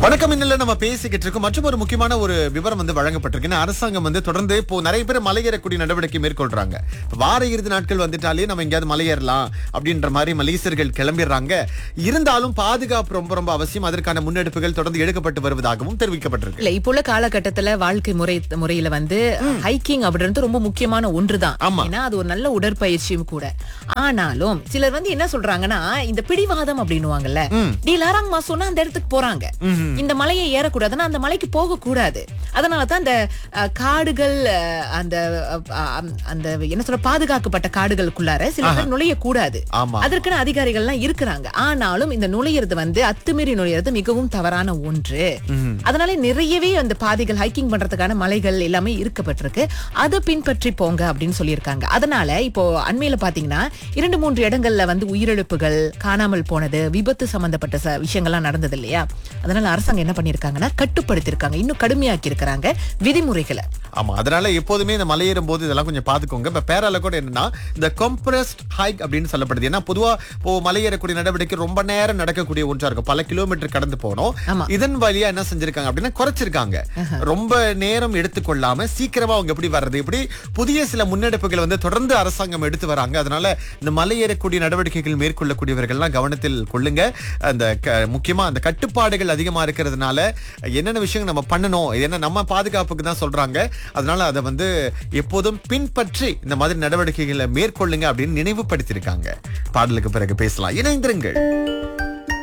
வணக்கம் இன்னில நம்ம பேசிக்கிட்டு இருக்கோம் மற்றும் ஒரு முக்கியமான ஒரு விவரம் வந்து வழங்கப்பட்டிருக்கு ஏன்னா அரசாங்கம் வந்து தொடர்ந்து இப்போ நிறைய பேர் மலையேறக்கூடிய நடவடிக்கை மேற்கொள்றாங்க இப்ப வார இறுதி நாட்கள் வந்துட்டாலே நம்ம எங்கேயாவது மலையேறலாம் அப்படின்ற மாதிரி மலேசியர்கள் கிளம்பிடுறாங்க இருந்தாலும் பாதுகாப்பு ரொம்ப ரொம்ப அவசியம் அதற்கான முன்னெடுப்புகள் தொடர்ந்து எடுக்கப்பட்டு வருவதாகவும் தெரிவிக்கப்பட்டிருக்கு இல்ல இப்போ உள்ள காலகட்டத்துல வாழ்க்கை முறை முறையில வந்து ஹைக்கிங் அப்படின்றது ரொம்ப முக்கியமான ஒன்றுதான் ஆமா. ஏன்னா அது ஒரு நல்ல உடற்பயிற்சியும் கூட ஆனாலும் சிலர் வந்து என்ன சொல்றாங்கன்னா இந்த பிடிவாதம் அப்படின்னுவாங்கல்ல டி லாராங் மாசம்னா அந்த இடத்துக்கு போறாங்க இந்த மலையை ஏறக்கூடாதுன்னா அந்த மலைக்கு போக கூடாது அதனாலதான் அந்த அஹ், காடுகள் அஹ், அந்த அஹ், அஹ், அந்த என்ன சொல்ற பாதுகாக்கப்பட்ட காடுகளுக்குள்ளார சில பேர் நுழைய கூடாது ஆமா. அதற்கான அதிகாரிகள்லாம் இருக்கிறாங்க ஆனாலும் இந்த நுழையிறது வந்து அத்துமீறி நுழையிறது மிகவும் தவறான ஒன்று அதனால நிறையவே அந்த பாதைகள் ஹைக்கிங் பண்றதுக்கான மலைகள் எல்லாமே இருக்கப்பட்டிருக்கு அதை பின்பற்றி போங்க அப்படின்னு சொல்லியிருக்காங்க அதனால இப்போ அண்மையில பாத்தீங்கன்னா இரண்டு மூன்று இடங்கள்ல வந்து உயிரிழப்புகள் காணாமல் போனது விபத்து சம்பந்தப்பட்ட ச- விஷயங்கள்லாம் நடந்தது இல்லையா அதனால அரசாங்கம் என்ன பண்ணிருக்காங்கன்னா கட்டுப்படுத்திருக்காங்க இன்னும் கடுமையாக்கி இருக்கிறாங்க விதிமுறைகளை ஆமா அதனால எப்போதுமே இந்த மலையேறும் போது இதெல்லாம் கொஞ்சம் பாத்துக்கோங்க இப்ப பேரால கூட என்னன்னா இந்த கம்ப்ரஸ்ட் ஹைக் அப்படின்னு சொல்லப்படுது ஏன்னா பொதுவா இப்போ மலையேறக்கூடிய நடவடிக்கை ரொம்ப நேரம் நடக்கக்கூடிய ஒன்றா இருக்கும் பல கிலோமீட்டர் கடந்து போனோம் ஆமா. இதன் வழியா என்ன செஞ்சிருக்காங்க அப்படின்னா குறைச்சிருக்காங்க ரொம்ப நேரம் எடுத்துக்கொள்ளாம சீக்கிரமா அவங்க எப்படி வர்றது இப்படி புதிய சில முன்னெடுப்புகள் வந்து தொடர்ந்து அரசாங்கம் எடுத்து வராங்க அதனால இந்த மலையேறக்கூடிய நடவடிக்கைகள் மேற்கொள்ளக்கூடியவர்கள்லாம் கவனத்தில் கொள்ளுங்க அந்த க- முக்கியமா அந்த கட்டுப்பாடுகள் அதிகமா இருக்கிறதுனால என்னென்ன விஷயங்கள் நம்ம பண்ணணும் இது என்ன நம்ம பாதுகாப்புக்கு தான் சொல்றாங்க அதனால அதை வந்து எப்போதும் பின்பற்றி இந்த மாதிரி நடவடிக்கைகளை மேற்கொள்ளுங்க அப்படின்னு நினைவுபடுத்தியிருக்காங்க பாடலுக்கு பிறகு பேசலாம் இணைந்திருங்கள்